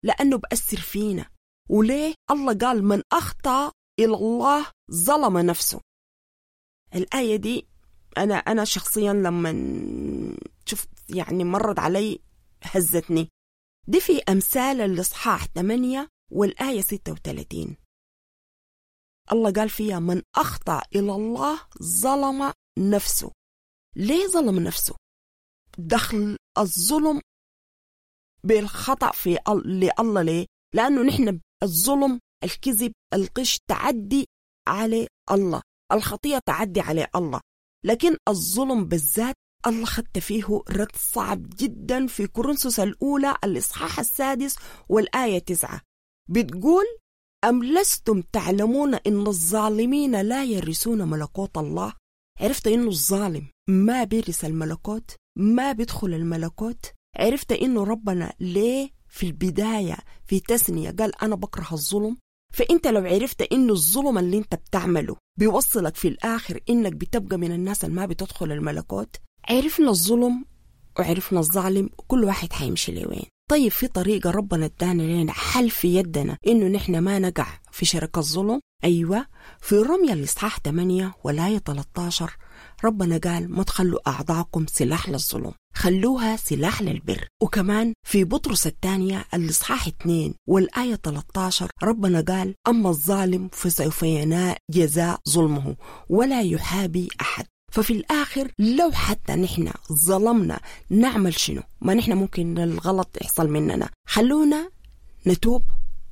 لأنه بأثر فينا وليه الله قال من أخطأ إلى الله ظلم نفسه الآية دي أنا أنا شخصيا لما شفت يعني مرت علي هزتني دي في أمثال الإصحاح 8 والآية 36 الله قال فيها من أخطأ إلى الله ظلم نفسه ليه ظلم نفسه دخل الظلم بالخطأ في لله ليه لأنه نحن الظلم الكذب القش تعدي على الله الخطية تعدي على الله لكن الظلم بالذات الله خدت فيه رد صعب جدا في كورنثوس الأولى الإصحاح السادس والآية تسعة بتقول أم لستم تعلمون إن الظالمين لا يرثون ملكوت الله عرفت إنه الظالم ما بيرث الملكوت ما بيدخل الملكوت عرفت إنه ربنا ليه في البداية في تثنية قال أنا بكره الظلم فأنت لو عرفت إنه الظلم اللي أنت بتعمله بيوصلك في الآخر إنك بتبقى من الناس اللي ما بتدخل الملكوت عرفنا الظلم وعرفنا الظالم كل واحد حيمشي لوين طيب في طريقة ربنا ادانا لنا حل في يدنا إنه نحن ما نقع في شرك الظلم أيوة في رمية الإصحاح 8 والآية 13 ربنا قال ما تخلوا أعضاءكم سلاح للظلم خلوها سلاح للبر وكمان في بطرس الثانية الإصحاح 2 والآية 13 ربنا قال أما الظالم فسوف ينال جزاء ظلمه ولا يحابي أحد ففي الآخر لو حتى نحن ظلمنا نعمل شنو ما نحن ممكن الغلط يحصل مننا خلونا نتوب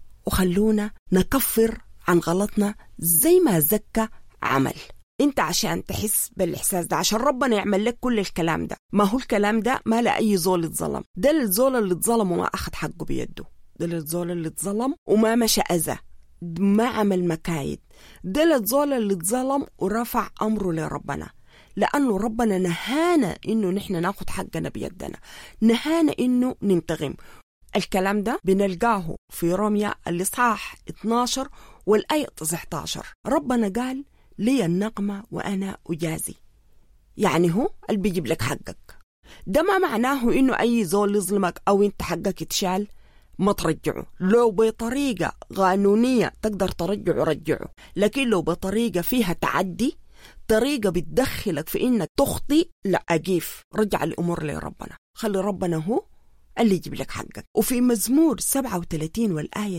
وخلونا نكفر عن غلطنا زي ما زكى عمل انت عشان تحس بالاحساس ده عشان ربنا يعمل لك كل الكلام ده ما هو الكلام ده ما لاي زول اتظلم ده الزول اللي اتظلم وما اخذ حقه بيده ده الزول اللي اتظلم وما مشى اذى ما عمل مكايد ده الزول اللي اتظلم ورفع امره لربنا لأنه ربنا نهانا إنه نحن ناخد حقنا بيدنا نهانا إنه ننتغم الكلام ده بنلقاه في روميا الإصحاح 12 والآية 19 ربنا قال لي النقمة وأنا أجازي يعني هو اللي بيجيب لك حقك ده ما معناه إنه أي زول يظلمك أو أنت حقك يتشال ما ترجعه لو بطريقة قانونية تقدر ترجعه رجعه لكن لو بطريقة فيها تعدي طريقة بتدخلك في إنك تخطي لا أجيف رجع الأمور لربنا خلي ربنا هو اللي يجيب لك حقك وفي مزمور 37 والآية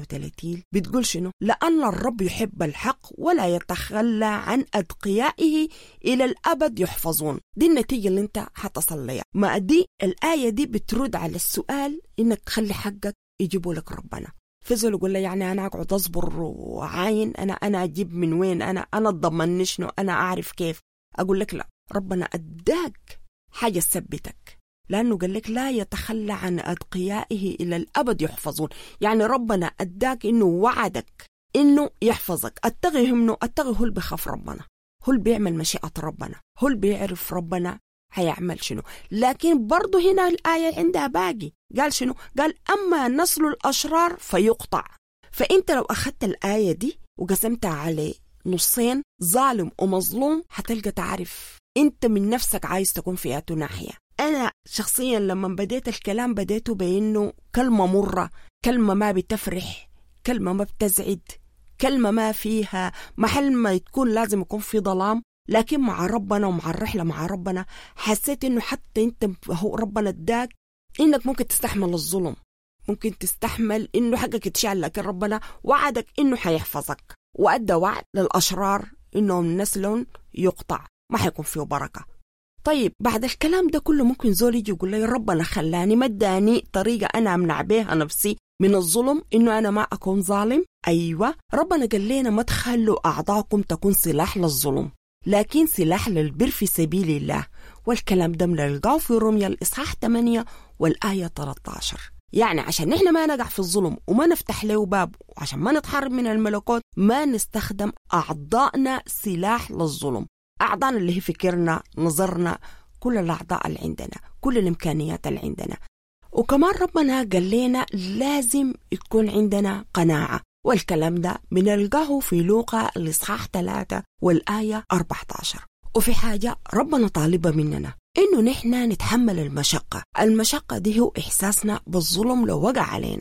38 بتقول شنو لأن الرب يحب الحق ولا يتخلى عن أتقيائه إلى الأبد يحفظون دي النتيجة اللي انت حتصل لها ما دي الآية دي بترد على السؤال إنك تخلي حقك يجيبوا لك ربنا فزول يقول لي يعني انا اقعد اصبر وعاين انا انا اجيب من وين انا انا اضمن شنو انا اعرف كيف اقول لك لا ربنا اداك حاجه تثبتك لانه قال لك لا يتخلى عن اتقيائه الى الابد يحفظون يعني ربنا اداك انه وعدك انه يحفظك اتغي منه اتغي هو اللي بيخاف ربنا هو اللي بيعمل مشيئه ربنا هو اللي بيعرف ربنا هيعمل شنو لكن برضه هنا الآية عندها باقي قال شنو قال أما نسل الأشرار فيقطع فأنت لو أخذت الآية دي وقسمتها على نصين ظالم ومظلوم هتلقى تعرف أنت من نفسك عايز تكون في أتو ناحية أنا شخصيا لما بديت الكلام بديته بأنه كلمة مرة كلمة ما بتفرح كلمة ما بتزعد كلمة ما فيها محل ما تكون لازم يكون في ظلام لكن مع ربنا ومع الرحلة مع ربنا حسيت انه حتى انت هو ربنا اداك انك ممكن تستحمل الظلم ممكن تستحمل انه حقك يتشال لكن ربنا وعدك انه حيحفظك وادى وعد للاشرار انهم نسل يقطع ما حيكون فيه بركه طيب بعد الكلام ده كله ممكن زول يجي يقول لي ربنا خلاني ما اداني طريقه انا امنع بيها نفسي من الظلم انه انا ما اكون ظالم ايوه ربنا قال لنا ما تخلوا اعضاءكم تكون سلاح للظلم لكن سلاح للبر في سبيل الله والكلام ده بنلقاه في روميا الإصحاح 8 والآية 13 يعني عشان نحن ما نقع في الظلم وما نفتح له باب وعشان ما نتحرم من الملكوت ما نستخدم أعضائنا سلاح للظلم أعضائنا اللي هي فكرنا نظرنا كل الأعضاء اللي عندنا كل الإمكانيات اللي عندنا وكمان ربنا قال لنا لازم يكون عندنا قناعة والكلام ده بنلقاه في لوقا الإصحاح 3 والآية 14 وفي حاجة ربنا طالبة مننا إنه نحن نتحمل المشقة المشقة دي هو إحساسنا بالظلم لو وقع علينا